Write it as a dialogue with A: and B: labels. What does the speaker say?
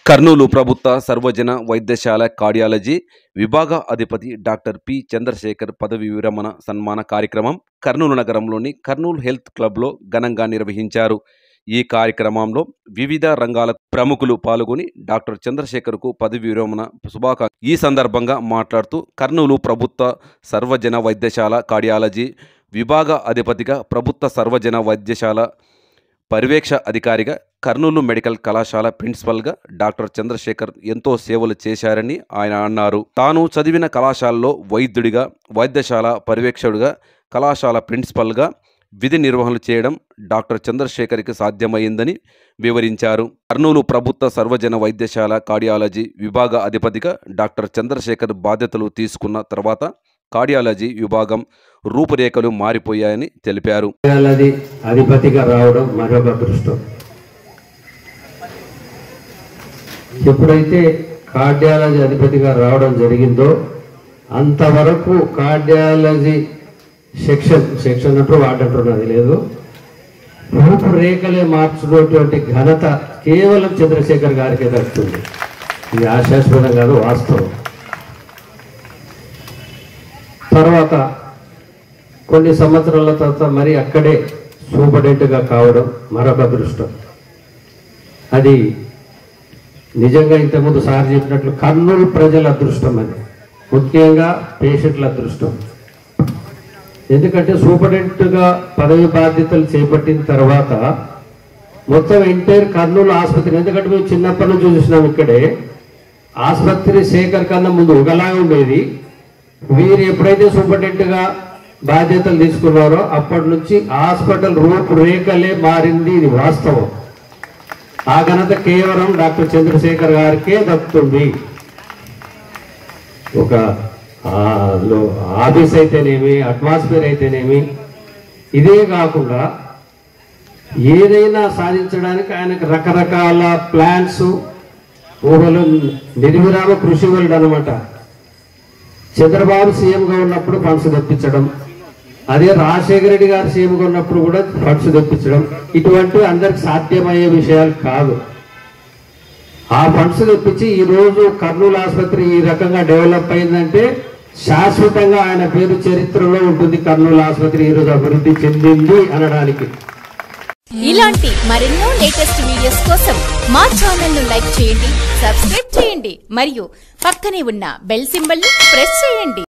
A: కర్నూలు ప్రభుత్వ సర్వజన వైద్యశాల కార్డియాలజీ విభాగ అధిపతి డాక్టర్ పి చంద్రశేఖర్ పదవి విరమణ సన్మాన కార్యక్రమం కర్నూలు నగరంలోని కర్నూలు హెల్త్ క్లబ్లో ఘనంగా నిర్వహించారు ఈ కార్యక్రమంలో వివిధ రంగాల ప్రముఖులు పాల్గొని డాక్టర్ చంద్రశేఖర్కు పదవి విరమణ శుభాకాంక్ష ఈ సందర్భంగా మాట్లాడుతూ కర్నూలు ప్రభుత్వ సర్వజన వైద్యశాల కార్డియాలజీ విభాగ అధిపతిగా ప్రభుత్వ సర్వజన వైద్యశాల పర్యవేక్ష అధికారిగా కర్నూలు మెడికల్ కళాశాల ప్రిన్సిపల్గా డాక్టర్ చంద్రశేఖర్ ఎంతో సేవలు చేశారని ఆయన అన్నారు తాను చదివిన కళాశాలలో వైద్యుడిగా వైద్యశాల పర్యవేక్షకుడిగా కళాశాల ప్రిన్సిపల్గా విధి నిర్వహణలు చేయడం డాక్టర్ చంద్రశేఖర్కి సాధ్యమైందని వివరించారు కర్నూలు ప్రభుత్వ సర్వజన వైద్యశాల కార్డియాలజీ విభాగ అధిపతిగా డాక్టర్ చంద్రశేఖర్ బాధ్యతలు తీసుకున్న తర్వాత కార్డియాలజీ విభాగం రూపురేఖలు మారిపోయాయని తెలిపారు
B: అది అధిపతిగా రావడం మరొక అదృష్టం ఎప్పుడైతే కార్డియాలజీ అధిపతిగా రావడం జరిగిందో అంతవరకు కార్డియాలజీ సెక్షన్ సెక్షన్ అంటూ వాడంటున్నది లేదు రూపురేఖలే మార్చినటువంటి ఘనత కేవలం చంద్రశేఖర్ గారికి దక్కుతుంది ఇది ఆశాస్పదం కాదు వాస్తవం తర్వాత కొన్ని సంవత్సరాల తర్వాత మరి అక్కడే సూపరింటెండెంట్గా కావడం మరొక అదృష్టం అది నిజంగా ఇంతకుముందు సార్ చెప్పినట్లు కర్నూలు ప్రజల అదృష్టం అది ముఖ్యంగా పేషెంట్ల అదృష్టం ఎందుకంటే సూపరింటెండెంట్గా పదవి బాధ్యతలు చేపట్టిన తర్వాత మొత్తం ఎంటైర్ కర్నూలు ఆసుపత్రి ఎందుకంటే మేము చిన్నప్పటి నుంచి చూసినాం ఇక్కడే ఆసుపత్రి శేఖర్ కన్నా ముందు ఒకలాగా ఉండేది వీరు ఎప్పుడైతే సూపరింటెండెంట్గా బాధ్యతలు తీసుకున్నారో అప్పటి నుంచి హాస్పిటల్ రూపురేఖలే మారింది ఇది వాస్తవం ఆ ఘనత కేవలం డాక్టర్ చంద్రశేఖర్ గారికే దక్కుతుంది ఒక ఆ, లో- ఆఫీస్ అయితేనేమి అట్మాస్ఫియర్ అయితేనేమి ఇదే కాకుండా ఏదైనా సాధించడానికి ఆయనకు రకరకాల ప్లాన్స్ ఊహలు నిర్విరామ కృషి వెళ్ళడం అనమాట చంద్రబాబు సీఎంగా ఉన్నప్పుడు ఫండ్స్ తెప్పించడం అదే రాజశేఖర రెడ్డి గారు సీఎంగా ఉన్నప్పుడు కూడా ఫండ్స్ తెప్పించడం ఇటువంటివి అందరికి సాధ్యమయ్యే విషయాలు కాదు ఆ ఫండ్స్ తెప్పించి ఈ రోజు కర్నూలు ఆసుపత్రి ఈ రకంగా డెవలప్ అయిందంటే శాశ్వతంగా ఆయన పేరు చరిత్రలో ఉంటుంది కర్నూలు ఆసుపత్రి ఈ రోజు అభివృద్ధి చెందింది అనడానికి
C: ఇలాంటి మరెన్నో లేటెస్ట్ వీడియోస్ కోసం మా ఛానల్ ను లైక్ చేయండి సబ్స్క్రైబ్ చేయండి మరియు పక్కనే ఉన్న బెల్ సింబల్ ని ప్రెస్ చేయండి